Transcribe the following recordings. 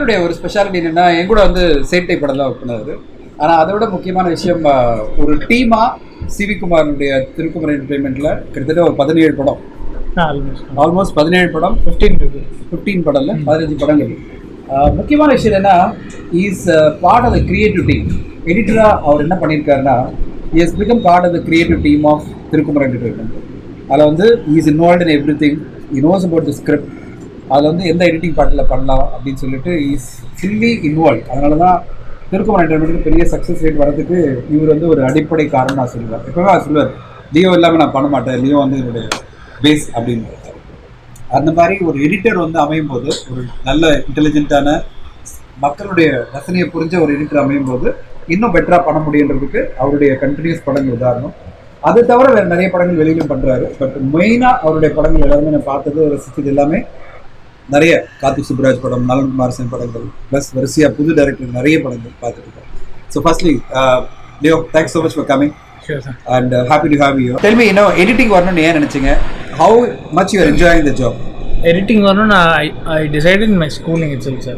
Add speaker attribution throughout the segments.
Speaker 1: விஜயோடைய ஒரு ஸ்பெஷாலிட்டி என்னன்னா என் கூட வந்து சேட்டை படம்லாம் ஒர்க் பண்ணாரு ஆனால் அதை விட முக்கியமான விஷயம் ஆஹ், ஒரு டீமாக சிவி குமாரனுடைய திருக்குமர் என்டர்டைன்மெண்ட்டில் கிட்டத்தட்ட ஒரு பதினேழு படம்
Speaker 2: ஆல்மோஸ்ட்
Speaker 1: ஆல்மோஸ்ட் பதினேழு படம்
Speaker 2: ஃபிஃப்டீன் இருக்கு
Speaker 1: ஃபிஃப்டீன் படம்ல பதினஞ்சு படங்கள் ஆஹ், முக்கியமான விஷயம் என்னன்னா is part of the creative team எடிட்டராக அவர் என்ன பண்ணியிருக்காருன்னா is become part of the creative team of Thirukumar Entertainment அதில் வந்து is involve in everything I knows about the script அதில் வந்து எந்த எடிட்டிங் பார்ட்டில் பண்ணலாம் அப்படின்னு சொல்லிட்டு இஸ் ஃபுல்லி இன்வால்வ் அதனால தான் திருக்குமர் என்டர்டைன்மெண்ட்டுக்கு பெரிய சக்ஸஸ் ரேட் வரதுக்கு இவர் வந்து ஒரு அடிப்படை காரணம் நான் சொல்லுவேன் எப்பவுமே அவர் சொல்லுவார் லியோ இல்லாமல் நான் பண்ண மாட்டேன் லியோ வந்து என்னுடைய பேஸ் அப்படின்னு அந்த மாதிரி ஒரு எடிட்டர் வந்து அமையும் போது ஒரு நல்ல இன்டெலிஜென்ட்டான மக்களுடைய ரசனையை புரிஞ்ச ஒரு எடிட்டர் அமையும் போது இன்னும் பெட்டரா பண்ண முடியுன்றதுக்கு அவருடைய கண்டினியூஸ் படங்கள் உதாரணம் அது தவிர வேற நிறைய படங்கள் வெளியிலும் பண்றாரு பட் மெயினா அவருடைய படங்கள் எல்லாருமே நான் பார்த்தது ரசிச்சது எல்லாமே நிறைய கார்த்திக் சுப்ராஜ் படம் நலன் குமாரசன் படங்கள் ப்ளஸ் வரிசையா புது டைரக்டர் நிறைய படங்கள் பார்த்துருக்கோம் so firstly Leo thanks so much for coming
Speaker 2: sure sir
Speaker 1: and happy to have you tell me இன்னும் எடிட்டிங் வரணும்னு ஏன் நினைச்சீங்க how much you enjoying the job
Speaker 2: editing வரணும் நான் I I decided my schooling itself sir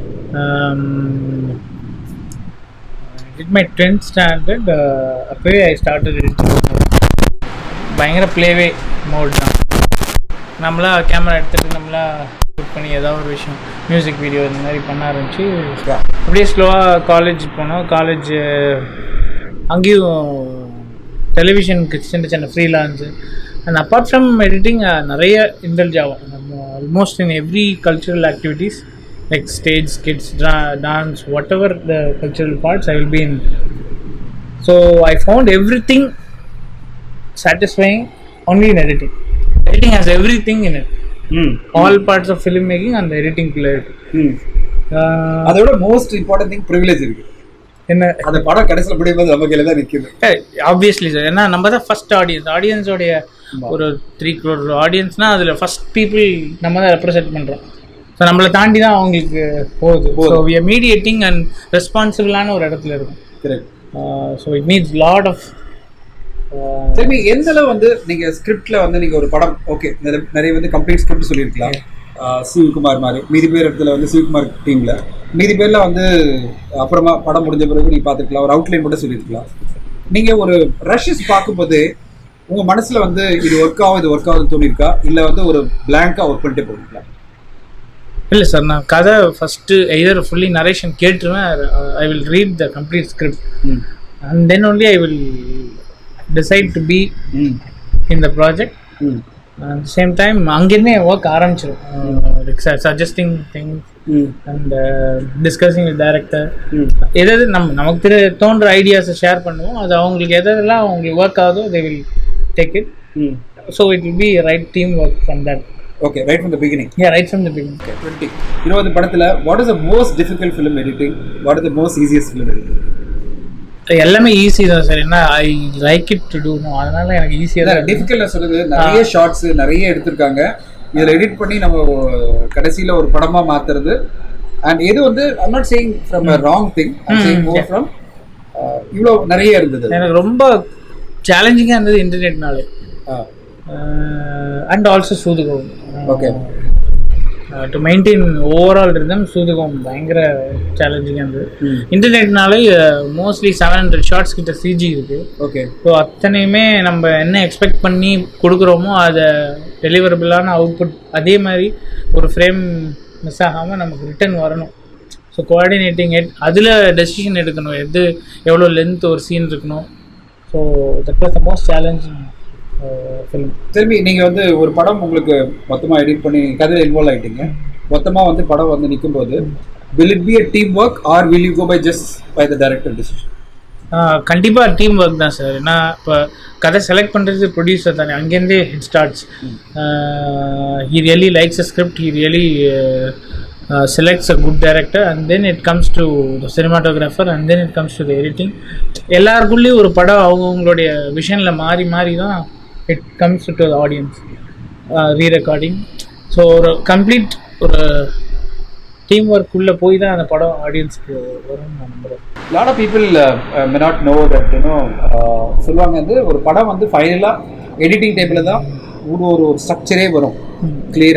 Speaker 2: it my tenth standard அப்போவே I started editing பயங்கர ப்ளேவே mode தான் நம்மளா கேமரா எடுத்துகிட்டு நம்மளா ஷூட் பண்ணி ஏதாவது ஒரு விஷயம் மியூசிக் வீடியோ இந்த மாதிரி பண்ண ஆரம்பிச்சு அப்படியே ஸ்லோவாக காலேஜ் போனோம் காலேஜ் அங்கேயும் டெலிவிஷனுக்கு சின்ன சின்ன freelance and apart from editing நிறைய இன்டெல்ஜ் ஆகும் நம்ம almost in every cultural activities like stage skits dance whatever the cultural parts I will be in so I found everything satisfying only in editing. Editing has everything in it.
Speaker 1: ம்
Speaker 2: All parts of filmmaking and the editing play.
Speaker 1: ம்
Speaker 2: Uh,
Speaker 1: அதை விட most important thing privilege இருக்கு
Speaker 2: என்ன
Speaker 1: அந்த படம் கடைசியில் முடியும் போது நம்ம கையில தான் நிற்குது
Speaker 2: ஆப்வியஸ்லி சார் ஏன்னா நம்ம தான் ஃபர்ஸ்ட் ஆடியன்ஸ் ஆடியன்ஸோடைய ஒரு த்ரீ க்ரோர் ஆடியன்ஸ்னா அதில் ஃபர்ஸ்ட் பீப்புள் நம்ம தான் ரெப்ரசென்ட் பண்ணுறோம் ஸோ நம்மளை தாண்டி தான் அவங்களுக்கு போகுது so we are mediating and ரெஸ்பான்சிபிளான ஒரு இடத்துல இருக்கும்
Speaker 1: correct
Speaker 2: so it means lot of
Speaker 1: சரி எந்த அளவு வந்து நீங்க ஸ்கிரிப்ட்ல வந்து நீங்க ஒரு படம் ஓகே நிறைய வந்து கம்ப்ளீட் ஸ்கிரிப்ட் சொல்லியிருக்கலாம் ஆஹ் சிவகுமார் மாதிரி மீதி பேர் இடத்துல வந்து சிவகுமார் டீம்ல மீதி பேர்ல வந்து அப்புறமா படம் முடிஞ்ச பிறகு நீங்க பார்த்துக்கலாம் ஒரு அவுட்லைன் மட்டும் சொல்லியிருக்கலாம் நீங்க ஒரு ரஷஸ் பார்க்கும்போது உங்க மனசுல வந்து இது ஒர்க் ஆகும் இது ஒர்க் ஆகுதுன்னு தோணிருக்கா இல்ல வந்து ஒரு பிளாங்கா ஒர்க் பண்ணிட்டு போயிருக்கலாம்
Speaker 2: இல்லை சார் நான் கதை ஃபஸ்ட்டு எய்தர் ஃபுல்லி நரேஷன் கேட்டுருவேன் I will read the complete script
Speaker 1: hmm
Speaker 2: and then only I will decide to be
Speaker 1: hmm
Speaker 2: in the project
Speaker 1: hmm
Speaker 2: at same time அங்கேருந்தே ஒர்க் ஆரம்பிச்சிடும் suggesting thing
Speaker 1: hmm
Speaker 2: and discussing with director
Speaker 1: hmm
Speaker 2: எதாவது நம்ம நமக்கு தெரிய தோன்ற ஐடியாஸை share பண்ணுவோம் அது அவங்களுக்கு எதெல்லாம் அவங்களுக்கு ஒர்க் ஆகுதோ they will take it
Speaker 1: hmm
Speaker 2: so it will be right team work from that
Speaker 1: okay right from the beginning
Speaker 2: a right from the beginning
Speaker 1: twenty இருபது படத்துல what is the most difficult film editing what is the most easiest film editing
Speaker 2: எல்லாமே easy தான் sir என்ன I like it to do அதனால எனக்கு ஈஸியாக தான்
Speaker 1: difficult சொல்லுது நிறைய ஷார்ட்ஸ் நிறைய எடுத்திருக்காங்க இதுல எடிட் பண்ணி நம்ம கடைசியில ஒரு படமா மாத்துறது அண்ட் இது வந்து I'm not saying from a wrong thing I'm saying more from இவ்வளோ நிறைய இருந்தது
Speaker 2: எனக்கு ரொம்ப சேலஞ்சிங்காக இருந்தது இன்டர்நெட்னாலே அண்ட் ஆல்சோ சூதுகம்
Speaker 1: okay
Speaker 2: to maintain overall rhythm சூதுகம் பயங்கர சேலஞ்சிங்காக இருந்தது இன்டர்நெட்னாலே மோஸ்ட்லி செவன் ஹண்ட்ரட் ஷார்ட்ஸ் கிட்ட சிஜி இருக்கு
Speaker 1: ஓகே
Speaker 2: ஸோ அத்தனையுமே நம்ம என்ன எக்ஸ்பெக்ட் பண்ணி கொடுக்குறோமோ அதை டெலிவரபிளான அவுட்புட் அதே மாதிரி ஒரு ஃப்ரேம் மிஸ் ஆகாமல் நமக்கு ரிட்டர்ன் வரணும் ஸோ கோஆர்டினேட்டிங் எட் அதில் டெசிஷன் எடுக்கணும் எது எவ்வளோ லென்த் ஒரு சீன் இருக்கணும் so that was the most challenging film
Speaker 1: திரும்பி நீங்க வந்து ஒரு படம் உங்களுக்கு மொத்தமா எடிட் பண்ணி கதையில இன்வால்வ் ஆயிட்டீங்க மொத்தமா வந்து படம் வந்து நிற்கும் போது will it be a team work or will you go by just by the director decision
Speaker 2: கண்டிப்பாக டீம் ஒர்க் தான் சார் ஏன்னா இப்போ கதை செலக்ட் பண்ணுறது ப்ரொடியூசர் தானே அங்கேருந்தே it starts he really likes a script he really selects a good director and then it comes to the cinematographer and then it comes to the editing எல்லாருக்குள்ளேயும் ஒரு படம் அவங்கவுங்களுடைய விஷனில் மாறி மாறி தான் it comes to the audience re recording so ஒரு complete ஒரு டீம் ஒர்க்குள்ளே போய் தான் அந்த படம் ஆடியன்ஸ்க்கு வரும்னு நான் நம்புகிறேன்
Speaker 1: lot of people may not know that you know சொல்லுவாங்க வந்து ஒரு படம் வந்து ஃபைனலாக எடிட்டிங் டைப்பில் தான் ஒரு ஒரு ஒரு ஸ்ட்ரக்சரே வரும் கிளியராக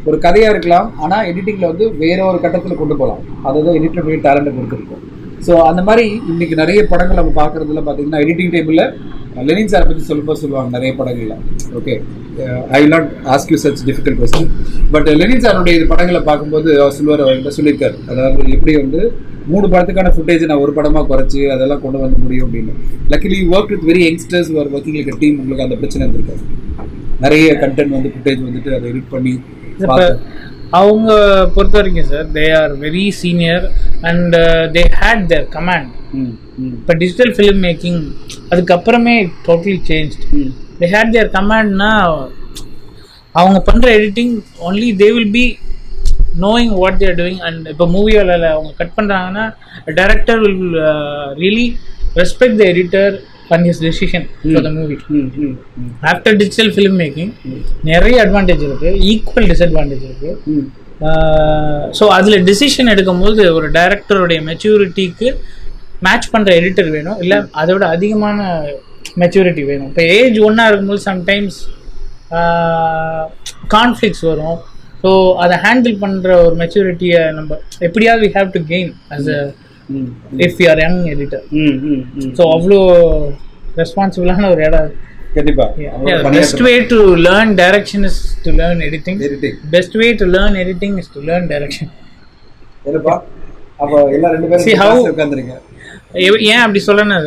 Speaker 1: ஒரு கதையா இருக்கலாம் ஆனா எடிட்டிங்ல வந்து வேற ஒரு கட்டத்துல கொண்டு போகலாம் அதுதான் எடிட்டருடைய டேலண்ட்டை பொறுத்து இருக்கும் ஸோ அந்த மாதிரி இன்னைக்கு நிறைய படங்கள் நம்ம பார்க்கறதுல பார்த்தீங்கன்னா எடிட்டிங் டேபிளில் லெனின் சாரை பற்றி சொல்லும்போது சொல்லுவாங்க நிறைய படங்கள்ல okay I will not ask you such difficult question but Lenin சாருடைய இது படங்களை பார்க்கும்போது அவர் சொல்லுவார் அவர் என்ன சொல்லியிருக்காரு அதாவது எப்படி வந்து மூணு படத்துக்கான ஃபுட்டேஜ் நான் ஒரு படமாக குறைச்சி அதெல்லாம் கொண்டு வர முடியும் அப்படின்னு luckily work with very youngsters ஒரு ஒர்க்கிங் லைக் டீம் உங்களுக்கு அந்த பிரச்சனை இருந்திருக்காரு நிறைய கண்டென்ட் வந்து ஃபுட்டேஜ் வந்துட்டு அதை எடிட் பண்ணி
Speaker 2: இப்போ
Speaker 1: பார்த்து
Speaker 2: அவங்க பொறுத்த வரைக்கும் sir they are very senior and they had their command
Speaker 1: ம் ம்
Speaker 2: இப்போ டிஜிட்டல் ஃபிலிம் மேக்கிங் அதுக்கப்புறமே totally change
Speaker 1: hmm
Speaker 2: they had their கமாண்ட்னா அவங்க பண்ணுற editing only they will be knowing what they're doing and இப்போ மூவியில் அவங்க கட் பண்ணுறாங்கன்னா director will really respect the editor and his decision for the movie
Speaker 1: hmm hmm hmm
Speaker 2: after digital film making நிறைய advantage இருக்குது equal disadvantage இருக்குது
Speaker 1: ம்
Speaker 2: so அதில் decision எடுக்கும்போது ஒரு டைரக்டருடைய மெச்சூரிட்டிக்கு மேட்ச் பண்ணுற எடிட்டர் வேணும் இல்லை அதை விட அதிகமான மெச்சூரிட்டி வேணும் இப்போ ஏஜ் ஒன்றா இருக்கும்போது சம்டைம்ஸ் கான்ஃப்ளிக்ஸ் வரும் ஸோ அதை ஹேண்டில் பண்ணுற ஒரு மெச்சூரிட்டியை நம்ம எப்படியாவது we have to gain as a
Speaker 1: hmm
Speaker 2: if you are young editor
Speaker 1: hmm hmm hmm
Speaker 2: so அவ்வளோ ரெஸ்பான்சிபிளான ஒரு இடம்
Speaker 1: கண்டிப்பா
Speaker 2: best way to learn direction is to learn editing
Speaker 1: editing
Speaker 2: best way to learn editing is to learn direction
Speaker 1: என்னப்பா அப்ப எல்லாம் ரெண்டு பேரும்
Speaker 2: See how-
Speaker 1: உட்காந்துருங்க
Speaker 2: ஏ- ஏன் அப்படி சொல்லணும்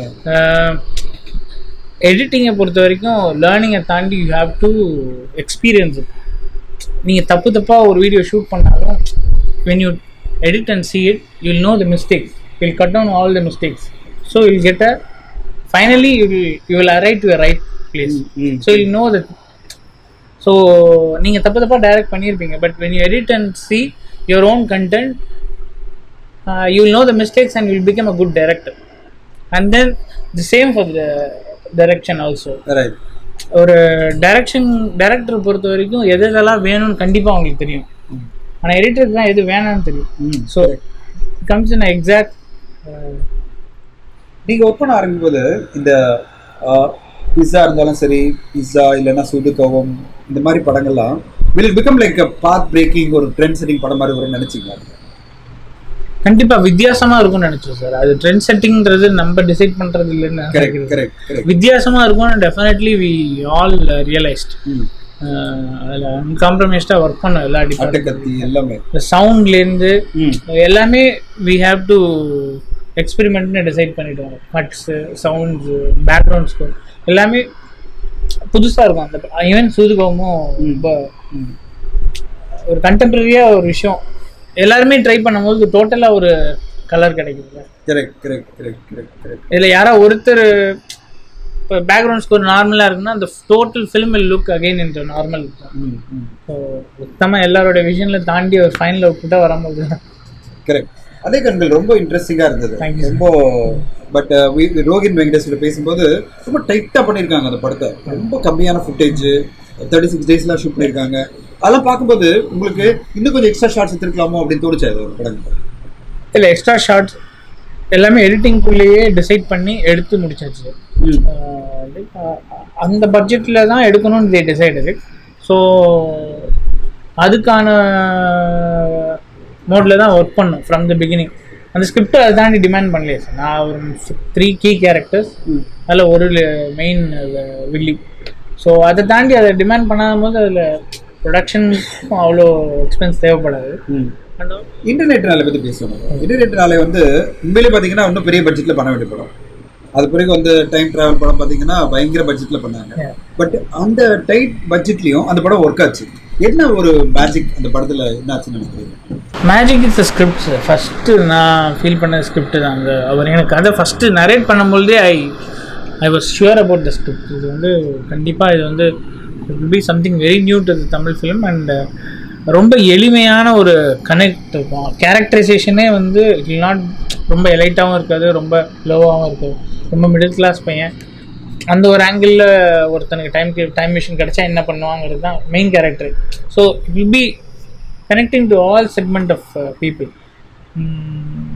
Speaker 2: எடிட்டிங்கை பொறுத்த வரைக்கும் லேர்னிங்கை தாண்டி யூ ஹாவ் டு எக்ஸ்பீரியன்ஸ் நீங்கள் தப்பு தப்பாக ஒரு வீடியோ ஷூட் பண்ணாலும் when you edit and see it you will know the mistakes you will cut down all the mistakes so you will get a finally you will you will arrive to a right place
Speaker 1: ம்
Speaker 2: so you know that so நீங்கள் தப்பு தப்பாக direct பண்ணியிருப்பீங்க but when you edit and see your own content you will know the mistakes and will become a good director and then the same for the direction also
Speaker 1: right
Speaker 2: ஒரு direction director பொறுத்த வரைக்கும் எது எதெல்லாம் வேணும்னு கண்டிப்பாக அவங்களுக்கு தெரியும் ஆனால் எடிட்டருக்கு தான் எது வேணாம்னு தெரியும்
Speaker 1: ம்
Speaker 2: ஸோ கம்ஸ் இன் எக்ஸாக்ட்
Speaker 1: நீங்க ஒர்க் பண்ண ஆரம்பிக்கும் போது இந்த பிஸ்ஸா இருந்தாலும் சரி பிஸ்ஸா இல்லைன்னா சுடு கவம் இந்த மாதிரி படங்கள்லாம் will become like path breaking ஒரு ட்ரெண்ட் செட்டிங் படம் மாதிரி வரும்னு நினைச்சீங்களா
Speaker 2: கண்டிப்பாக வித்தியாசமாக இருக்கும்னு நினச்சோம் சார் அது ட்ரெண்ட் செட்டிங்கிறது நம்ம டிசைட் பண்ணுறது இல்லைன்னு
Speaker 1: கரெக்ட் கரெக்ட் கரெக்ட்
Speaker 2: வித்தியாசமாக இருக்கும்னு டெஃபினெட்லி வி ஆல் ரியலைஸ்ட்
Speaker 1: ம்
Speaker 2: அதில் அன்காம்ப்ரமைஸ்டாக ஒர்க் பண்ணோம் எல்லா டிபார்ட்மெண்ட்
Speaker 1: அட்டைக்கத்தி எல்லாமே
Speaker 2: சவுண்ட்லேருந்து
Speaker 1: ம்
Speaker 2: எல்லாமே வி ஹாவ் டு எக்ஸ்பெரிமெண்ட்னு டிசைட் பண்ணிடுவோம் கட்ஸு சவுண்ட்ஸு பேக்ரவுண்ட் ஸ்கோர் எல்லாமே புதுசாக இருக்கும் அந்த ஈவன் சூதுகோமும் ரொம்ப
Speaker 1: ம்
Speaker 2: ஒரு கண்டெம்பரரியாக ஒரு விஷயம் எல்லாருமே ட்ரை பண்ணும்போது டோட்டலாக ஒரு கலர் கிடைக்குது
Speaker 1: correct correct correct correct correct
Speaker 2: இதில் யாரோ ஒருத்தர் இப்போ பேக்ரவுண்ட் ஸ்கோர் நார்மலாக இருக்குன்னா அந்த டோட்டல் ஃபிலிம் லுக் அகைன் இந்த நார்மல்
Speaker 1: ம் ம்
Speaker 2: ஸோ மொத்தமாக எல்லாரோட விஷனில் தாண்டி ஒரு ஃபைனல் அவுட்புட்டாக வரும்போது
Speaker 1: கரெக்ட் அதே கண்கள் ரொம்ப இன்ட்ரெஸ்டிங்காக இருந்தது
Speaker 2: Thank you.
Speaker 1: ரொம்ப பட் ரோகின் வெங்கடேஸ்வர பேசும்போது ரொம்ப டைட்டாக பண்ணியிருக்காங்க அந்த படத்தை ரொம்ப கம்மியான ஃபுட்டேஜ் தேர்ட்டி சிக்ஸ் டேஸ்லாம் ஷூட் பண்ணியிருக்காங்க அதெல்லாம் பார்க்கும்போது உங்களுக்கு இன்னும் கொஞ்சம் எக்ஸ்ட்ரா ஷார்ட்ஸ் எடுத்துருக்கலாமோ அப்படின்னு தோணுச்சு அது ஒரு படம்
Speaker 2: இல்லை எக்ஸ்ட்ரா ஷார்ட்ஸ் எல்லாமே எடிட்டிங்குள்ளேயே டிசைட் பண்ணி எடுத்து முடிச்சாச்சு ஆஹ் like, ஆஹ் அந்த பட்ஜெட்டில் தான் எடுக்கணும்னு தே டிசைடு ஸோ அதுக்கான மோடில் தான் ஒர்க் பண்ணோம் ஃப்ரம் த பிகினிங் அந்த ஸ்கிரிப்ட் அதை தாண்டி டிமாண்ட் பண்ணலையே சார் நான் ஒரு த்ரீ கீ கேரக்டர்ஸ் அதில் ஒரு மெயின் வில்லி ஸோ அதை தாண்டி அதை டிமாண்ட் பண்ணாத போது அதில் ப்ரொடக்ஷனுக்கும் அவ்வளோ எக்ஸ்பென்ஸ் தேவைப்படாது அண்ட்
Speaker 1: இன்டர்நெட் நாளை பற்றி பேசணும் இன்டர்நெட் நாளை வந்து உண்மையிலே பார்த்தீங்கன்னா இன்னும் பெரிய பட்ஜெட்டில் பண்ண வேண்டிய படம் அது பிறகு வந்து டைம் டிராவல் படம் பார்த்தீங்கன்னா பயங்கர பட்ஜெட்டில் பண்ணாங்க
Speaker 2: Yeah.
Speaker 1: பட் அந்த டைட் பட்ஜெட்லேயும் அந்த படம் ஒர்க் ஆச்சு என்ன ஒரு மேஜிக் அந்த படத்தில் என்ன ஆச்சுன்னு நினைக்கிறீங்க
Speaker 2: மேஜிக் இட்ஸ் ஸ்கிரிப்ட் ஃபஸ்ட்டு நான் ஃபீல் பண்ண ஸ்கிரிப்ட் தான் அந்த அவர் எனக்கு கதை ஃபஸ்ட்டு நரேட் பண்ணும்பொழுதே I I was sure about the script இது வந்து கண்டிப்பாக இது வந்து it be something very new to the Tamil film and ரொம்ப எளிமையான ஒரு கனெக்ட் இருக்கும் கேரக்டரைசேஷனே வந்து இல் நாட் ரொம்ப எலைட்டாகவும் இருக்காது ரொம்ப லோவாகவும் இருக்காது ரொம்ப மிடில் கிளாஸ் பையன் அந்த ஒரு ஆங்கிளில் ஒருத்தனுக்கு டைம் டைம் மிஷின் கிடைச்சா என்ன பண்ணுவாங்கிறது தான் main character so it will be connecting to all segment of uh, people mm.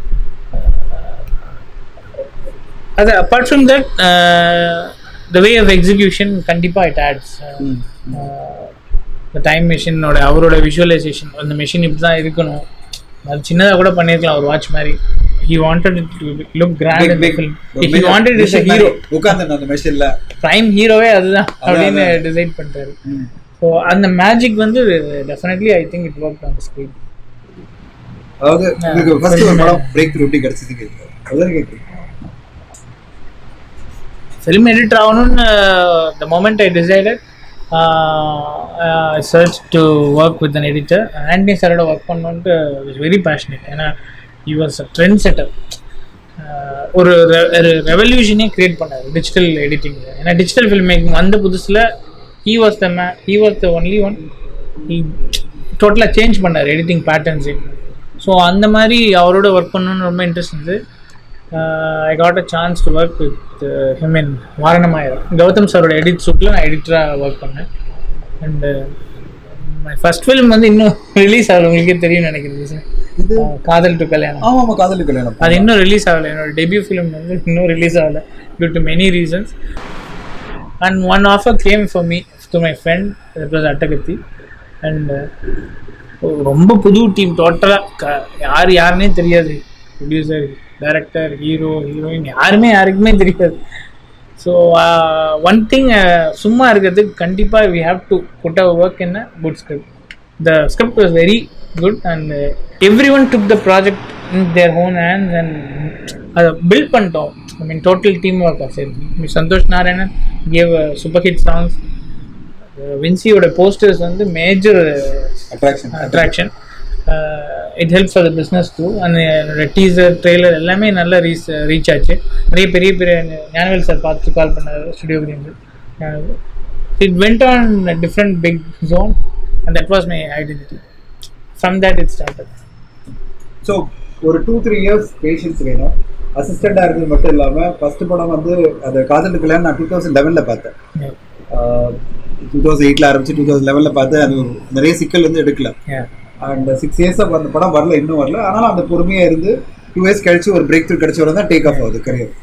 Speaker 2: Other, apart from that uh, the way of execution kandipa it adds uh, uh, இந்த time மிஷினோட அவரோட visualisation அந்த machine இப்படி தான் இருக்கணும் அது சின்னதாக கூட பண்ணியிருக்கலாம் ஒரு வாட்ச் மாதிரி he wanted to look grand in film he wanted is a hero
Speaker 1: உட்கார்ந்து அந்த மெஷின்ல
Speaker 2: ப்ரைம் ஹீரோவே அதுதான் அப்படின்னு டிசைட் பண்ணிட்டாரு ஸோ அந்த மேஜிக் வந்து definitely I think it work on screen
Speaker 1: அதாவது உங்களுக்கு ஃபர்ஸ்ட் ஒரு படம் பிரேக் த்ரூ எப்படி கிடைச்சது கேட்குறேன் அதான் கேட்குறேன்
Speaker 2: ஃபிலிம் எடிட்டர் ஆகணும்னு the moment I decided search to work with an editor Antony சாரோட ஒர்க் பண்ணணுன்ட்டு இஸ் வெரி பேஷனேட் ஏன்னா you was a trend setter ஒரு ரெவல்யூஷனே கிரியேட் பண்ணார் டிஜிட்டல் எடிட்டிங்கில் ஏன்னா டிஜிட்டல் ஃபில்ம் மேக்கிங் வந்த புதுசில் he was the may he was the only one he டோட்டலாக சேஞ்ச் பண்ணார் எடிட்டிங் பேட்டர்ன்ஸு ஸோ அந்த மாதிரி அவரோட ஒர்க் பண்ணணும்னு ரொம்ப இன்ட்ரெஸ்ட் இருந்தது I got a chance to work with him in வாரணமாயிரா கௌதம் சாரோட எடிட் சூட்டில் நான் எடிட்டராக ஒர்க் பண்ணேன் அண்டு மை ஃபர்ஸ்ட் ஃபிலிம் வந்து இன்னும் ரிலீஸ் ஆகல உங்களுக்கே தெரியும் நினைக்கிறேன் சார்
Speaker 1: இது
Speaker 2: காதல் டு கல்யாணம்
Speaker 1: ஆமா ஆமா காதலி கல்யாணம்
Speaker 2: அது இன்னும் ரிலீஸ் ஆகலை என்னோட டெபியூ ஃபிலிம் வந்து இன்னும் ரிலீஸ் ஆகலை due to many reasons and one offer came for me to my friend it was Attakathi and ரொம்ப புது டீம் டோட்டலாக யார் யாருன்னே தெரியாது ப்ரொடியூசர் டைரக்டர் ஹீரோ ஹீரோயின் யாருமே யாருக்குமே தெரியாது ஸோ ஒன் திங் சும்மா இருக்கிறதுக்கு கண்டிப்பாக we have to put our work in a good script the script was very good and everyone took the project in their own hands and அதை build பண்ணிட்டோம் I mean total team work சரி Santhosh Narayanan gave super hit songs வின்சியோட posters வந்து major
Speaker 1: attraction
Speaker 2: attraction it help for the business too அந்த teaser trailer எல்லாமே நல்லா reach reach ஆச்சு நிறைய பெரிய பெரிய ஞானவேல் சார் பார்த்து கால் பண்ணார் ஸ்டுடியோக்கு it went on different big zone and that was my identity from that it started
Speaker 1: so ஒரு டூ த்ரீ இயர்ஸ் பேஷன்ஸ் வேணும் அசிஸ்டண்டாக இருக்கிறது மட்டும் இல்லாமல் ஃபர்ஸ்ட் படம் வந்து அந்த காதல் கல்யாணம் நான் டூ தௌசண்ட் லெவனில் பார்த்தேன் டூ தௌசண்ட் எயிட்டில் ஆரம்பிச்சு டூ தௌசண்ட் லெவனில் பார்த்து அது நிறைய சிக்கல் வந்து எடுக்கல அண்ட் சிக்ஸ் இயர்ஸாக அந்த படம் வரல இன்னும் வரல ஆனாலும் அந்த பொறுமையாக இருந்து டூ இயர்ஸ் கழிச்சு ஒரு பிரேக் த்ரூ கழிச்சு வர தான் டேக் ஆஃப் ஆகுது கரியர்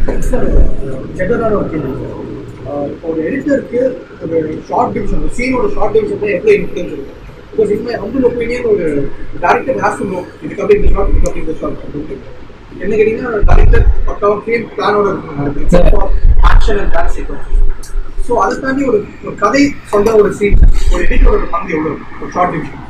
Speaker 3: ஒரு எடிட்டருக்கு ஒரு ஷார்ட் டிவிஷன் ஒரு சீனோட ஷார்ட் டிவிஷன் தான் எவ்வளோ இன்ஃப்ளூயன்ஸ் இருக்கும் because in my humble opinion ஒரு டேரக்டர் ஹேஸ் டு நோ இதுக்கு அப்படி இந்த ஷார்ட் இதுக்கு அப்படி இந்த ஷார்ட் அப்படின்ட்டு என்ன கேட்டிங்கன்னா டேரக்டர் பக்காவாக ஃபிலிம் பிளானோட இருக்கும் action and dance sequence so அதை தாண்டி ஒரு ஒரு கதை சொல்ற ஒரு சீன் ஒரு எடிட்டரோட பங்கு எவ்வளோ இருக்கும் ஒரு short division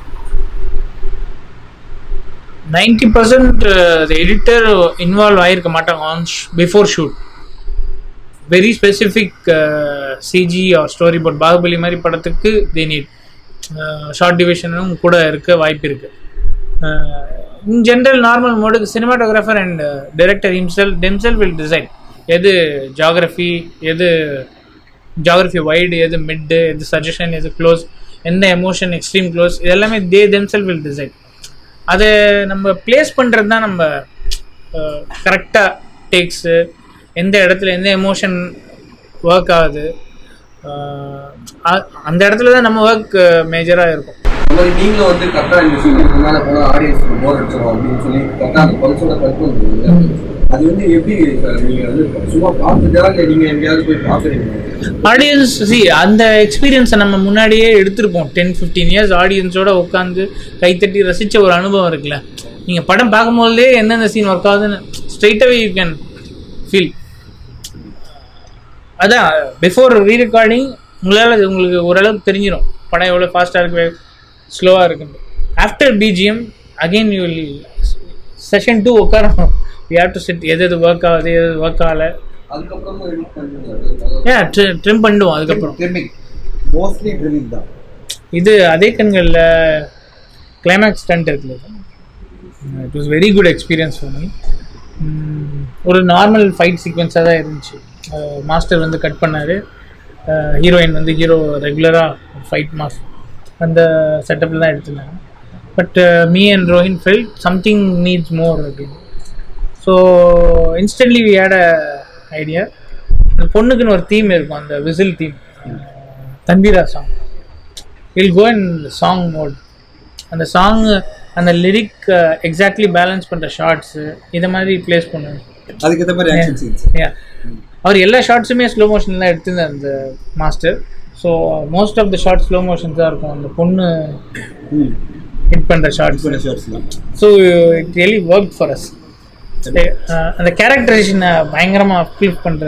Speaker 2: ninety percent editor involve ஆகிருக்க மாட்டாங்க on before shoot very specific CG or storyboard Baahubali மாதிரி படத்துக்கு தே நீட் ஷார்ட் டிவிஷனும் கூட இருக்க வாய்ப்பு இருக்குது இன் ஜென்ரல் நார்மல் மோடுக்கு cinematographer and director himself themselves will design எது ஜாகிரஃபி எது ஜாகிரஃபி வைடு எது மிட்டு எது சஜஷன் எது க்ளோஸ் எந்த எமோஷன் எக்ஸ்ட்ரீம் க்ளோஸ் இது எல்லாமே தே தெம்செல் வில் டிசைன் அதை நம்ம ப்ளேஸ் பண்ணுறது தான் நம்ம கரெக்டாக டேக்ஸு எந்த இடத்துல எந்த எமோஷன் ஒர்க் ஆகுது அந்த இடத்துல தான் நம்ம ஒர்க் மேஜராக இருக்கும்
Speaker 4: இந்த மாதிரி நீங்களும் வந்து கரெக்டாக இந்த சீனுக்கு மேலே போனால் ஆடியன்ஸ் போர் அடிச்சிடும் அப்படின்னு சொல்லி கரெக்டாக அந்த பல்ஸோட கட் பண்ணுறீங்க அது வந்து எப்படி சார் நீங்கள் வந்து சும்மா பார்த்துட்டா இல்லை நீங்கள் எங்கேயாவது போய் பார்க்குறீங்க
Speaker 2: ஆடியன்ஸ் சி அந்த எக்ஸ்பீரியன்ஸை நம்ம முன்னாடியே எடுத்திருப்போம் டென் ஃபிஃப்டீன் இயர்ஸ் ஆடியன்ஸோட உட்காந்து கைத்தட்டி ரசித்த ஒரு அனுபவம் இருக்குல்ல நீங்கள் படம் பார்க்கும்போதே எந்தெந்த சீன் ஒர்க் ஆகுதுன்னு ஸ்ட்ரெயிட்டாகவே யூ கேன் ஃபீல் அதான் பிஃபோர் ரீ ரெக்கார்டிங் உங்களால் அது உங்களுக்கு ஓரளவுக்கு தெரிஞ்சிடும் படம் எவ்வளோ ஃபாஸ்ட்டாக இருக்கு ஸ்லோவாக இருக்குன்னு after BGM again you will session too உட்காரணும் யூ ஹேவ் டு செட் எது எது ஒர்க் ஆகுது எது ஒர்க் ஆகலை
Speaker 4: அதுக்கப்புறமா என்ன பண்ணுவீங்க
Speaker 2: ஏன் ட்ரிம் பண்ணிடுவோம் அதுக்கப்புறம்
Speaker 1: ட்ரிம்மிங் மோஸ்ட்லி ட்ரிம்மிங் தான்
Speaker 2: இது அதே கண்களில் கிளைமேக்ஸ் ஸ்டண்ட் இருக்குல்ல it was very good experience for me ஒரு நார்மல் ஃபைட் சீக்வன்ஸாக தான் இருந்துச்சு மாஸ்டர் வந்து கட் பண்ணார் ஹீரோயின் வந்து ஹீரோ ரெகுலராக ஃபைட் மாஸ் அந்த செட்டப்பில் தான் எடுத்திருந்தாங்க but me and Rohin felt something needs more அப்படின்னு so instantly we had a idea அந்த பொண்ணுக்குன்னு ஒரு தீம் இருக்கும் அந்த விசில் தீம் தன்வீரா song will go in song mode அந்த சாங் அந்த லிரிக் எக்ஸாக்ட்லி பேலன்ஸ் பண்ணுற ஷார்ட்ஸு இதை மாதிரி ப்ளேஸ் பண்ணுவேன்
Speaker 1: அதுக்கேற்ற மாதிரி ஆக்ஷன் சீன்ஸ்
Speaker 2: Yeah. அவர் எல்லா ஷார்ட்ஸுமே ஸ்லோ மோஷன் தான் எடுத்திருந்தார் அந்த master so most of the shot slow motions தான் இருக்கும் அந்த பொண்ணு ஹிட் பண்ணுற shots so it really work for us அந்த கேரக்டரைசேஷனை பயங்கரமாக ஃபீல் பண்ணுற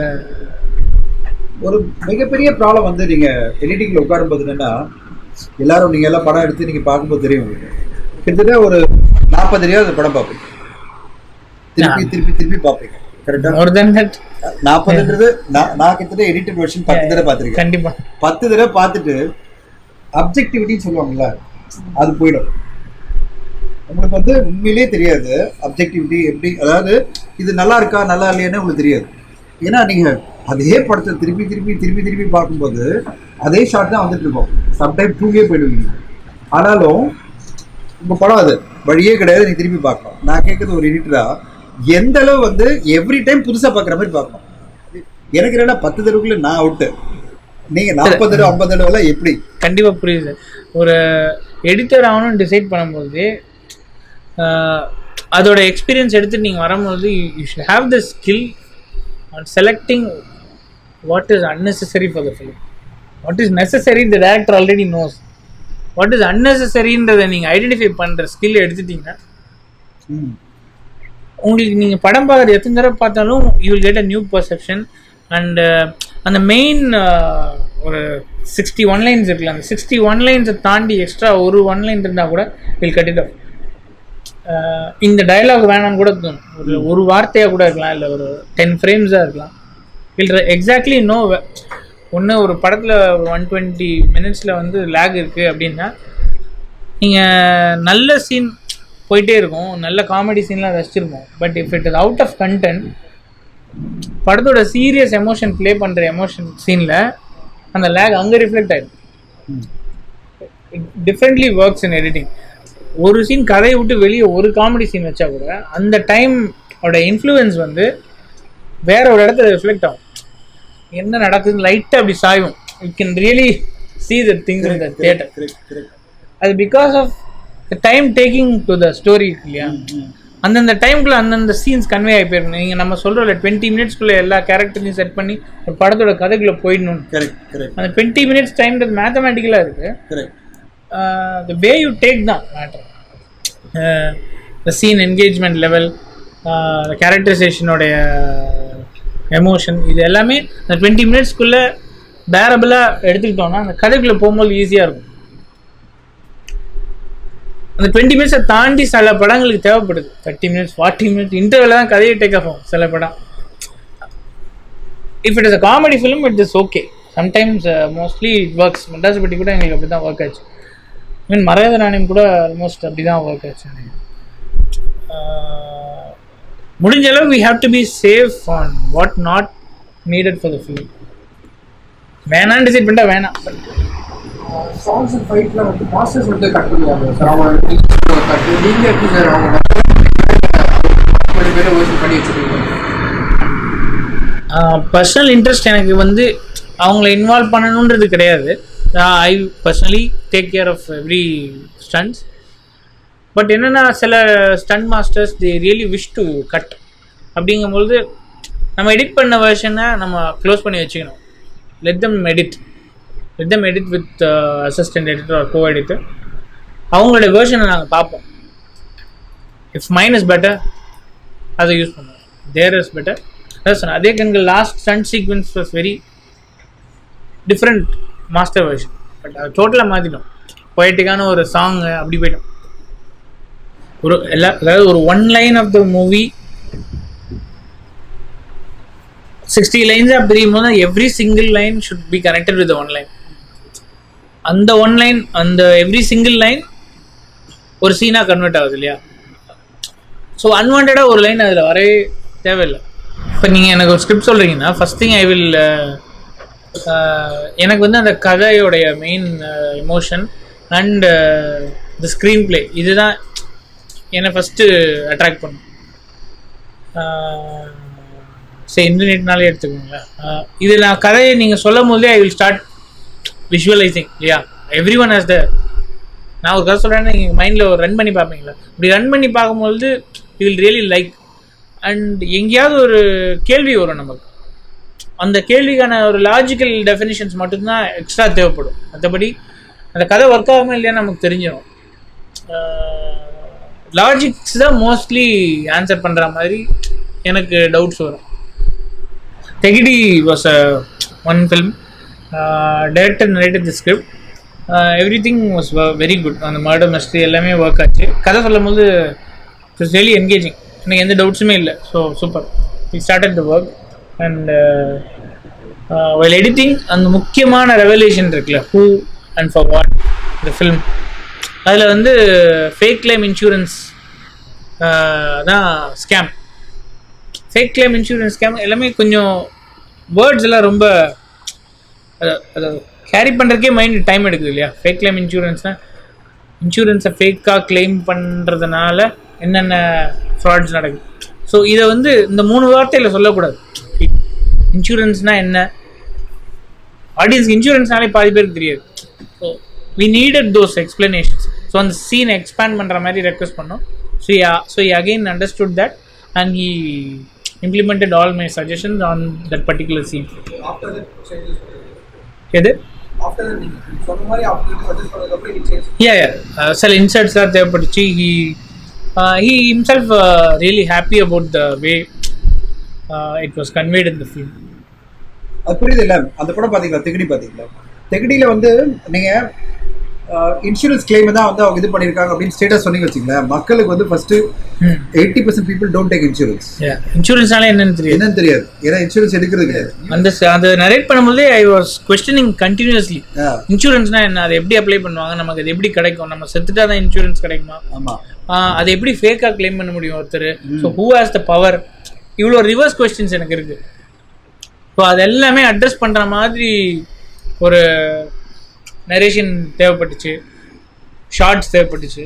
Speaker 1: ஒரு மிகப்பெரிய ப்ராப்ளம் வந்து நீங்க எடிட்டிங்ல உட்காரும்போது என்னன்னா எல்லாரும் நீங்க எல்லாம் படம் எடுத்து நீங்க பார்க்கும்போது தெரியும் உங்களுக்கு கிட்டத்தட்ட ஒரு நாற்பது தடவை அந்த படம் பார்ப்பீங்க திருப்பி திருப்பி திருப்பி பார்ப்பீங்க கரெக்டா
Speaker 2: மோர் தென் தட்
Speaker 1: நாற்பதுன்றது நான் நான் கிட்டத்தட்ட எடிட்டட் வெர்ஷன் பத்து தடவை பார்த்துருக்கேன்
Speaker 2: கண்டிப்பாக
Speaker 1: பத்து தடவை பார்த்துட்டு அப்ஜெக்டிவிட்டின்னு சொல்லுவாங்கல்ல அது போயிடும் உங்களுக்கு வந்து உண்மையிலேயே தெரியாது அப்ஜெக்டிவிட்டி எப்படி அதாவது இது நல்லா இருக்கா நல்லா இல்லையான்னு உங்களுக்கு தெரியாது ஏன்னா நீங்க அதே படத்தை திருப்பி திருப்பி திருப்பி திருப்பி பார்க்கும்போது அதே ஷாட் தான் வந்துட்டு இருக்கும் சம்டைம் டூவே போயிடுவீங்க ஆனாலும் உங்க படம் அது வழியே கிடையாது நீ திருப்பி பார்க்கணும் நான் கேட்கறது ஒரு எடிட்டரா எந்த அளவு வந்து எவ்ரி டைம் புதுசா பார்க்குற மாதிரி பார்க்கணும் எனக்கு என்னன்னா பத்து தடவைக்குள்ள நான் அவுட்டு நீங்க நாற்பது தடவை ஐம்பது தடவை எல்லாம் எப்படி
Speaker 2: கண்டிப்பாக புரியுது ஒரு எடிட்டர் ஆகணும்னு டிசைட் பண்ணும்போது ஆஹ், அதோட எக்ஸ்பீரியன்ஸ் எடுத்துட்டு நீங்கள் வரும்போது you should have the skill on selecting what is unnecessary for the film what is necessary the director already knows what is unnecessaryன்றதை நீங்கள் ஐடென்டிஃபை பண்ணுற ஸ்கில் எடுத்துட்டீங்கன்னா
Speaker 1: ம்.
Speaker 2: உங்களுக்கு நீங்கள் படம் பார்க்குறது எத்தனை தடவை பார்த்தாலும் you will get a new perception and அந்த மெயின் ஒரு சிக்ஸ்டி ஒன் லைன்ஸ் இருக்குல்ல அந்த சிக்ஸ்டி ஒன் லைன்ஸை தாண்டி எக்ஸ்ட்ரா ஒரு ஒன் லைன் இருந்தால் கூட வில் கட் இட் இந்த டயலாக் வேணாம்னு கூட தோணும் ஒரு ஒரு வார்த்தையாக கூட இருக்கலாம் இல்லை ஒரு டென் ஃப்ரேம்ஸாக இருக்கலாம் வில் எக்ஸாக்ட்லி நோ ஒன்று ஒரு படத்தில் ஒன் டுவெண்ட்டி மினிட்ஸில் வந்து லேக் இருக்குது அப்படின்னா நீங்கள் நல்ல சீன் போயிட்டே இருக்கும் நல்ல காமெடி சீன்லாம் ரசிச்சிருப்போம் but if it is out of content படத்தோட சீரியஸ் எமோஷன் ப்ளே பண்ணுற எமோஷன் சீனில் அந்த லேக் அங்கே ரிஃப்ளெக்ட் ஆகிடும் டிஃப்ரெண்ட்லி ஒர்க்ஸ் இன் எடிட்டிங் ஒரு சீன் கதையை விட்டு வெளியே ஒரு காமெடி சீன் வச்சா கூட அந்த டைம் ஓட இன்ஃப்ளூயன்ஸ் வந்து வேற ஒரு இடத்துல ரிஃப்ளெக்ட் ஆகும் என்ன நடக்குதுன்னு லைட்டாக அப்படி சாயும் you can really see the things in the theater அது because of time taking to the story இல்லையா அந்தந்த டைம்குள்ள அந்தந்த சீன்ஸ் கன்வே ஆகி போயிருக்கும் நீங்கள் நம்ம சொல்கிறோம்ல டுவெண்ட்டி மினிட்ஸ்க்குள்ள எல்லா கேரக்டரையும் செட் பண்ணி ஒரு படத்தோட கதைக்குள்ளே போயிடணும்
Speaker 1: கரெக்ட் கரெக்ட்
Speaker 2: அந்த டுவெண்ட்டி மினிட்ஸ் டைம்ன்றது மேத்தமேட்டிக்கலாக இருக்குது
Speaker 1: correct
Speaker 2: the way you take தான் matter the scene engagement level கேரக்டரைசேஷனோடைய எமோஷன் இது எல்லாமே அந்த டுவெண்ட்டி மினிட்ஸ்க்குள்ளே பேரபிளாக எடுத்துக்கிட்டோம்னா அந்த கதைக்குள்ளே போகும்போது ஈஸியாக இருக்கும் அந்த டுவெண்ட்டி மினிட்ஸை தாண்டி சில படங்களுக்கு தேவைப்படுது thirty minutes forty minutes interval தான் கதையை டேக் ஆஃப் ஆகும் சில படம் if it is a comedy film it is okay sometimes mostly it works Madras பட்டி கூட எங்களுக்கு அப்படி தான் ஒர்க் ஆச்சு மீன் மறையாத நாணயம் கூட ஆல்மோஸ்ட் அப்படி தான் ஒர்க் ஆச்சு எனக்கு. ஆஹ், முடிஞ்ச அளவு we have to be safe on what not needed for the film வேணான்னு டிசைட் பண்ணிட்டா வேணாம்
Speaker 3: சாங்ஸ் அண்ட் ஃபைட்ல வந்து மாஸ்டர்ஸ் வந்து கட் பண்ணுவாங்க சார் அவங்க கட் நீங்க எப்படி சார் அவங்க கொஞ்சம் பேரை ஓசன் பண்ணி வச்சிருக்கீங்க
Speaker 2: பர்சனல் இன்ட்ரெஸ்ட் எனக்கு வந்து அவங்கள இன்வால்வ் பண்ணணுன்றது கிடையாது I personally take care of every stunts but என்னென்னா சில stunt masters they really wish to cut அப்படிங்கும்பொழுது நம்ம எடிட் பண்ண வெர்ஷனை நம்ம க்ளோஸ் பண்ணி வச்சுக்கணும் let them edit let them edit with assistant editor or co editor அவங்களோட வேர்ஷனை நாங்கள் பார்ப்போம் இஃப் மைன் இஸ் பெட்டர் அதை யூஸ் பண்ணுவோம் தேர் இஸ் பெட்டர் அதான் சொன்னேன் அதே கண்கள் last stunt sequence was very different master version but அது டோட்டலாக மாற்றிட்டோம் பொயட்டிக்கான ஒரு சாங் அப்படி போயிட்டோம் ஒரு எல்லா அதாவது ஒரு one line of the movie sixty லைன்ஸாக பிரியும் போது every single line should be connected with one line அந்த ஒன் லைன் அந்த எவ்ரி சிங்கிள் லைன் ஒரு சீனாக கன்வெர்ட் ஆகுது இல்லையா ஸோ அன்வான்டாக ஒரு லைன் அதில் வரவே தேவையில்லை இப்போ நீங்கள் எனக்கு ஒரு ஸ்கிரிப்ட் சொல்கிறீங்கன்னா ஃபஸ்ட் திங் ஐ வில் எனக்கு வந்து அந்த கதையோடைய main emotion and the screenplay இதுதான் என்னை ஃபஸ்ட்டு அட்ராக்ட் பண்ணும் சரி இன்டர்நெட்னாலே எடுத்துக்கோங்களேன் ஆஹ் இது நான் கதையை நீங்கள் சொல்லும் போதே ஐ வில் ஸ்டார்ட் விஷுவலைசிங் இல்லையா எவ்ரி ஒன் ஹேஸ் த நான் ஒரு கதை சொல்கிறேன்னா நீங்கள் மைண்டில் ஒரு ரன் பண்ணி பார்ப்பீங்களா இப்படி ரன் பண்ணி பார்க்கும்பொழுது you will really like and எங்கேயாவது ஒரு கேள்வி வரும் நமக்கு அந்த கேள்விக்கான ஒரு லாஜிக்கல் டெஃபினிஷன்ஸ் மட்டும்தான் எக்ஸ்ட்ரா தேவைப்படும் மற்றபடி அந்த கதை ஒர்க் ஆகாமல் இல்லையான்னு நமக்கு தெரிஞ்சிடும் லாஜிக்ஸ் தான் மோஸ்ட்லி ஆன்சர் பண்ணுற மாதிரி எனக்கு டவுட்ஸ் வரும் Thegidi was a one film director narrated the script everything was very good அந்த மர்டர் மிஸ்ட்ரி எல்லாமே ஒர்க் ஆச்சு கதை சொல்லும் போது இட்ஸ் வெரி என்கேஜிங் எனக்கு எந்த டவுட்ஸுமே இல்லை so super we started the work and well editing அந்த முக்கியமான ரெவல்யூஷன் இருக்குல்ல ஹூ அண்ட் ஃபார் வாட் இந்த ஃபில்ம் அதில் வந்து ஃபேக் கிளைம் இன்சூரன்ஸ் தான் scam fake claim insurance scam எல்லாமே கொஞ்சம் வேர்ட்ஸ் எல்லாம் ரொம்ப அதை அதை கேரி பண்ணுறதுக்கே மைண்ட் டைம் எடுக்குது இல்லையா ஃபேக் கிளைம் இன்சூரன்ஸ்னால் இன்சூரன்ஸை ஃபேக்காக கிளைம் பண்ணுறதுனால என்னென்ன ஃப்ராட்ஸ் நடக்குது ஸோ இதை வந்து இந்த மூணு வார்த்தையில் சொல்லக்கூடாது இன்சூரன்ஸ்னால் என்ன ஆடியன்ஸ்க்கு இன்சூரன்ஸ்னாலே பாதி பேருக்கு தெரியாது so we needed those explanations so அந்த சீனை எக்ஸ்பேண்ட் பண்ணுற மாதிரி ரெக்வஸ்ட் பண்ணோம் so so again understood that and he implemented all my suggestions on that particular scene
Speaker 3: after that changes
Speaker 2: எது
Speaker 3: ஆஃப்டர் தட் நீங்க சொன்ன மாதிரி ஆஃப்டர் சஜஸ்ட் பண்ணதுக்கப்புறம் நீங்க சேஞ்ச்
Speaker 2: யா யா சில இன்சர்ட்ஸ்லாம் தேவைப்பட்டுச்சு he he himself really happy about the way it was conveyed in the film
Speaker 1: அது புரியுது இல்ல அந்த படம் பாத்தீங்களா தெகடி பாத்தீங்களா தெகடியில வந்து நீங்க இன்சூரன்ஸ் கிளைம் தான் வந்து அவங்க இது பண்ணிருக்காங்க அப்படின்னு ஸ்டேட்டஸ் சொன்னீங்க வச்சுங்களேன் மக்களுக்கு வந்து first eighty percent people don't take insurance
Speaker 2: இன்சூரன்ஸ்னால என்னன்னு தெரியாது
Speaker 1: என்னன்னு தெரியாது ஏன்னா இன்சூரன்ஸ் எடுக்கிறது கிடையாது
Speaker 2: அந்த ச- அந்த நரேட் பண்ணும்போதே I was questioning continuously
Speaker 1: ah,
Speaker 2: இன்சூரன்ஸ்னா என்ன அதை எப்படி அப்ளை பண்ணுவாங்க நமக்கு அது எப்படி கிடைக்கும் நம்ம செத்துட்டா தான் இன்சூரன்ஸ் கிடைக்குமா
Speaker 1: ஆமா
Speaker 2: ஆஹ் அதை எப்படி ஃபேக்காக க்ளைம் பண்ண முடியும் ஒருத்தர் so who has the power இவ்வளோ ரிவர்ஸ் கொஸ்டின்ஸ் எனக்கு இருக்கு ஸோ அது எல்லாமே அட்ரஸ் பண்ணுற மாதிரி ஒரு நரேஷன் தேவைப்பட்டுச்சு ஷார்ட்ஸ் தேவைப்பட்டுச்சு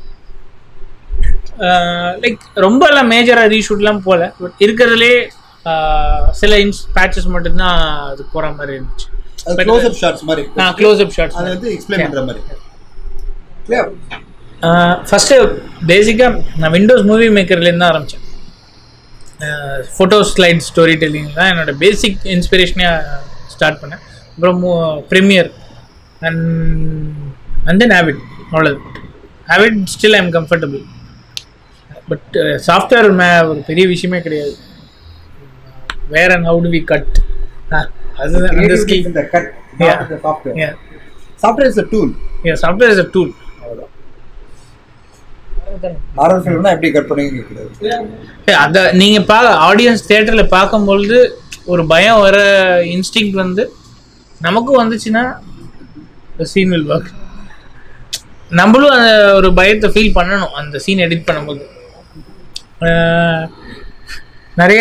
Speaker 2: லைக் ரொம்ப எல்லாம் மேஜராக ரீஷூட்லாம் போகல பட் இருக்கிறதுலே ஆஹ் சில இன்ஸ் பேட்சஸ் மட்டும்தான் அது போகிற மாதிரி இருந்துச்சு
Speaker 1: அது க்ளோஸ் அப் ஷாட்ஸ் மாதிரி
Speaker 2: க்ளோஸ் அப் ஷார்ட்ஸ்
Speaker 1: அதை வந்து எக்ஸ்பிளைன் பண்ற மாதிரி கிளியர்
Speaker 2: ஃபஸ்ட்டு பேசிக்காக நான் விண்டோஸ் மூவி மேக்கர்லேருந்து தான் ஆரம்பித்தேன் ஃபோட்டோ ஸ்லைட் ஸ்டோரி டெல்லிங் தான் என்னோட பேசிக் இன்ஸ்பிரேஷனே ஸ்டார்ட் பண்ணேன் அப்புறம் premiere and and then habit அவ்வளோது habit still I'm comfortable but software may ஒரு பெரிய விஷயமே கிடையாது where and how to we cut அதுதான் அந்த ஸ்கில்
Speaker 1: இந்த cut
Speaker 2: Yeah.
Speaker 1: Software software is a tool
Speaker 2: software is a tool
Speaker 1: horror ஃபிலிம்னா எப்படி கட் பண்ணுவீங்க கிடையாது
Speaker 2: ஏய், அத நீங்க பா ஆடியன்ஸ் தியேட்டர்ல பார்க்கும்பொழுது ஒரு பயம் வர இன்ஸ்டிங் வந்து நமக்கும் வந்துச்சுன்னா சீன் வில் ஒர்க் நம்மளும் அந்த ஒரு பயத்தை ஃபீல் பண்ணணும் அந்த சீன் எடிட் பண்ணும்போது அஹ், நிறைய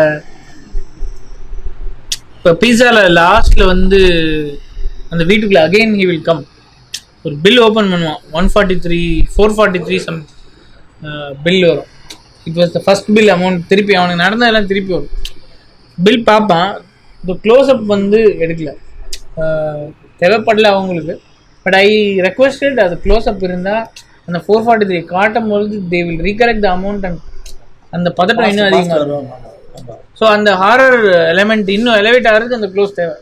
Speaker 2: இப்போ பீஸாவில் லாஸ்ட்டில் வந்து அந்த வீட்டுக்குள்ள அகைன் ஹி வில் கம் ஒரு பில் ஓப்பன் பண்ணுவான் one forty three four forty three some bill வரும் it was the first bill amount திருப்பி அவனுக்கு நடந்ததெல்லாம் திருப்பி வரும் பில் பார்ப்பான் இந்த க்ளோஸ்அப் வந்து எடுக்கல அஹ், தேவைப்படல அவங்களுக்கு பட் ஐ ரெக்வஸ்டட் அது க்ளோஸ்அப் இருந்தால் அந்த ஃபோர் ஃபார்ட்டி த்ரீ காட்டும் பொழுது they will recorrect the amount and அந்த பதட்டம் இன்னும் அதிகமாக இருக்கும் ஸோ அந்த ஹாரர் எலமெண்ட் இன்னும் எலவேட் ஆகிறதுக்கு அந்த க்ளோஸ் தேவை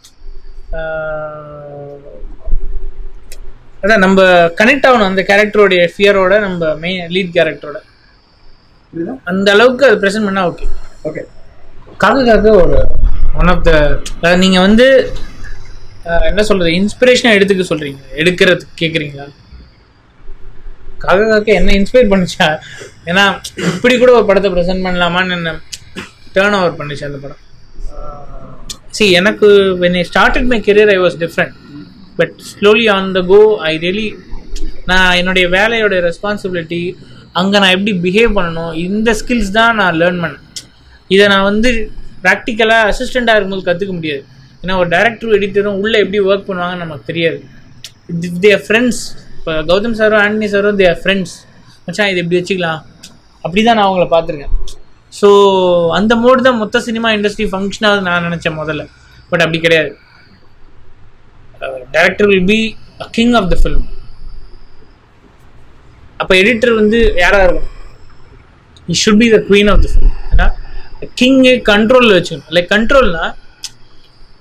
Speaker 2: ஆஹ் அதான் நம்ம கனெக்ட் ஆகணும் அந்த கேரக்டரோடைய ஃபியரோட நம்ம மெயின் லீட் கேரக்டரோட
Speaker 1: புரியுதா
Speaker 2: அந்த அளவுக்கு அது ப்ரெசென்ட் பண்ணால் ஓகே
Speaker 1: ஓகே
Speaker 2: காக்க காக்க ஒரு ஒன் ஆஃப் த நீங்கள் வந்து ஆஹ் என்ன சொல்கிறது இன்ஸ்பிரேஷனாக எடுத்துக்க சொல்கிறீங்க எடுக்கிறது கேட்குறீங்களா காக்க காக்க என்ன இன்ஸ்பயர் பண்ணுச்சா ஏன்னா இப்படி கூட ஒரு படத்தை ப்ரெசென்ட் பண்ணலாமான்னு என்ன டேர்ன் ஓவர் பண்ணுச்சு அந்த படம் சி எனக்கு when I started my career I was different but slowly on the go I really நான் என்னுடைய வேலையோட ரெஸ்பான்சிபிலிட்டி அங்கே நான் எப்படி பிஹேவ் பண்ணணும் இந்த ஸ்கில்ஸ் தான் நான் லேர்ன் பண்ணேன் இதை நான் வந்து ப்ராக்டிக்கலாக அசிஸ்டண்ட்டாக இருக்கும்போது கற்றுக்க முடியாது ஏன்னா ஒரு டேரக்டரும் எடிட்டரும் உள்ளே எப்படி ஒர்க் பண்ணுவாங்கன்னு நமக்கு தெரியாது தேர் ஃப்ரெண்ட்ஸ் இப்போ கௌதம் சாரும் ஆண்டனி சாரும் தேர் ஃப்ரெண்ட்ஸ் மச்சான் இது எப்படி வச்சுக்கலாம் அப்படி தான் நான் அவங்கள பார்த்துருக்கேன் ஸோ அந்த மோடு தான் மொத்த சினிமா இண்டஸ்ட்ரி ஃபங்க்ஷன் ஆகுது நான் நினச்சேன் முதல்ல பட் அப்படி கிடையாது director will be a king of the film அப்போ எடிட்டர் வந்து யாராக இருக்கும் இ should be the queen of the film ஏன்னா கிங்கே கண்ட்ரோலில் வச்சுக்கணும் லைக் கண்ட்ரோல்னா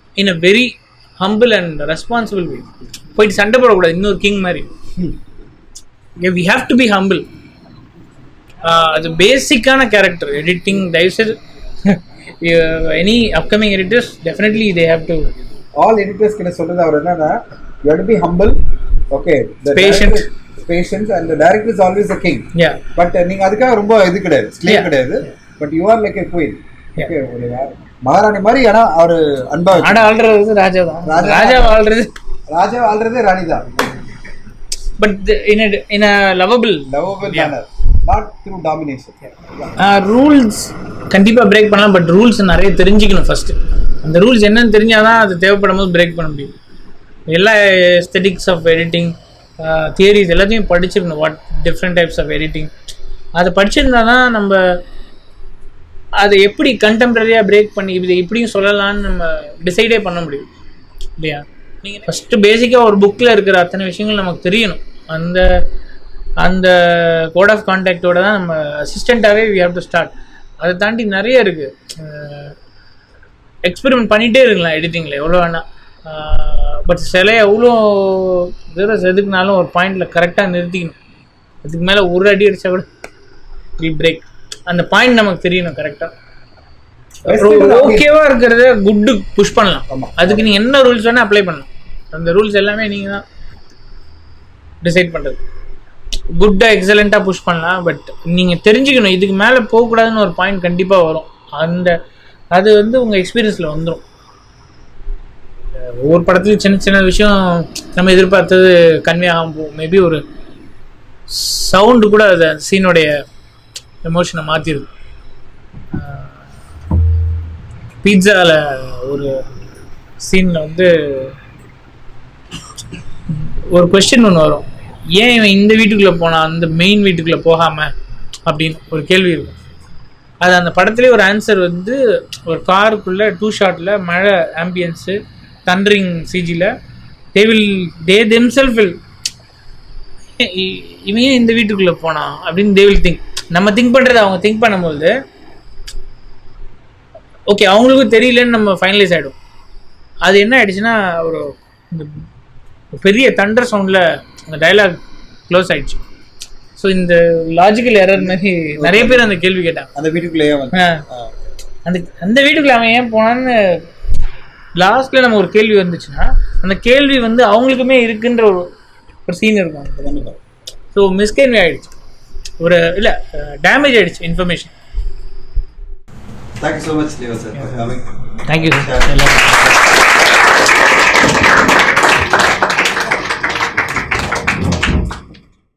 Speaker 2: in a very humble and responsible way போயிட்டு சண்டை போடக்கூடாது இன்னொரு கிங் மாதிரி we have to be humble அது பேசிக்கான கேரக்டர் எடிட்டிங் தயவுசெய்து any upcoming editors definitely they have to
Speaker 1: all editors கிட்ட சொல்றது அவர் என்னன்னா you to be humble okay
Speaker 2: Patient.
Speaker 1: Patience and director is always a king
Speaker 2: yeah
Speaker 1: but நீங்க அதுக்காக ரொம்ப இது கிடையாது ஸ்லேவ்
Speaker 2: Yeah.
Speaker 1: கிடையாது but you are like a queen
Speaker 2: Yeah.
Speaker 1: Okay ஒரு மகாராணி மாதிரி ஆனா அவரு அன்பா வச்சு-
Speaker 2: ஆனா ஆள்றது ராஜா தான்
Speaker 1: ராஜா.
Speaker 2: ராஜா ஆள்றது
Speaker 1: ராஜா ஆள்றதே ராணி தான்
Speaker 2: but in in a lovable
Speaker 1: lovable
Speaker 2: Yeah.
Speaker 1: Manner not through domination
Speaker 2: rules கண்டிப்பாக பிரேக் பண்ணலாம் பட் ரூல்ஸ் நிறைய தெரிஞ்சுக்கணும் ஃபர்ஸ்ட் அந்த ரூல்ஸ் என்னன்னு தெரிஞ்சாதான் அது தேவைப்படும் போது பிரேக் பண்ண முடியும் எல்லா எஸ்தெட்டிக்ஸ் ஆஃப் எடிட்டிங் தியரிஸ் எல்லாத்தையும் படிச்சிருக்கணும் what different types of editing அதை படிச்சிருந்தா தான் நம்ம அதை எப்படி கண்டெம்பரரியாக பிரேக் பண்ணி இதை இப்படியும் சொல்லலாம்னு நம்ம டிசைடே பண்ண முடியும் இல்லையா நீங்கள் ஃபஸ்ட்டு பேசிக்காக ஒரு புக்கில் இருக்கிற அத்தனை விஷயங்கள் நமக்கு தெரியணும் அந்த அந்த கோட் ஆஃப் கான்டாக்டோட தான் நம்ம அசிஸ்டண்ட்டாகவே வி ஹேவ் டு ஸ்டார்ட் அதை தாண்டி நிறைய இருக்குது எக்ஸ்பெரிமெண்ட் பண்ணிகிட்டே இருக்கலாம் எடிட்டிங்கில் எவ்வளோ வேணால் பட் சில எவ்வளோ தூரம் செதுக்குனாலும் ஒரு பாயிண்டில் கரெக்டாக நிறுத்திக்கணும் அதுக்கு மேலே ஒரு அடி அடித்தா கூட வில் பிரேக் அந்த பாயிண்ட் நமக்கு தெரியணும் கரெக்டாக ஓகேவா இருக்கிறத குட்டு புஷ் பண்ணலாம்
Speaker 1: ஆமா.
Speaker 2: அதுக்கு நீங்க என்ன ரூல்ஸ் வேணா அப்ளை பண்ணலாம் அந்த ரூல்ஸ் எல்லாமே நீங்க தான் டிசைட் பண்றது குட்டா எக்ஸலண்டா புஷ் பண்ணலாம் பட் நீங்க தெரிஞ்சுக்கணும் இதுக்கு மேல போகக்கூடாதுன்னு ஒரு பாயிண்ட் கண்டிப்பா வரும் அந்த அது வந்து உங்க எக்ஸ்பீரியன்ஸ்ல வந்துடும் ஒவ்வொரு படத்துலையும் சின்ன சின்ன விஷயம் நம்ம எதிர்பார்த்தது கன்வே ஆகாம போகும் மேபி ஒரு சவுண்டு கூட அது சீனுடைய எமோஷனை மாற்றிடுது பீட்சாவில் ஒரு சீனில் வந்து ஒரு கொஸ்டின் ஒன்று வரும் ஏன் இவன் இந்த வீட்டுக்குள்ளே போனான் அந்த மெயின் வீட்டுக்குள்ளே போகாமல் அப்படின்னு ஒரு கேள்வி இருக்கும் அது அந்த படத்துலேயே ஒரு ஆன்சர் வந்து ஒரு காருக்குள்ளே டூ ஷாட்டில் மழை ஆம்பியன்ஸு தண்டரிங் சிஜியில் they will they themselves will இவன் ஏன் இந்த வீட்டுக்குள்ளே போனான் அப்படின்னு தே வில் திங்க் நம்ம திங்க் பண்ணுறது அவங்க திங்க் பண்ணும்போது ஓகே அவங்களுக்கும் தெரியலன்னு நம்ம ஃபைனலைஸ் ஆகிடும் அது என்ன ஆயிடுச்சுன்னா ஒரு இந்த பெரிய தண்டர் சவுண்டில் அந்த டயலாக் க்ளோஸ் ஆயிடுச்சு ஸோ இந்த லாஜிக்கல் எரர் மாதிரி நிறைய பேர் அந்த கேள்வி கேட்டாங்க
Speaker 1: அந்த வீட்டுக்குள்ளேயே வந்து
Speaker 2: ஆ. அந்த அந்த வீட்டுக்குள்ள அவன் ஏன் போனான்னு லாஸ்ட்ல நம்ம ஒரு கேள்வி வந்துச்சுன்னா அந்த கேள்வி வந்து அவங்களுக்குமே இருக்குன்ற ஒரு ஒரு சீன் இருக்கும்
Speaker 1: கண்டிப்பா
Speaker 2: ஸோ மிஸ்கேன்வே ஆயிடுச்சு ஒரு இல்லை டேமேஜ் ஆயிடுச்சு information
Speaker 4: thank you so much Leo sir
Speaker 2: thank you sir எல்லாரும்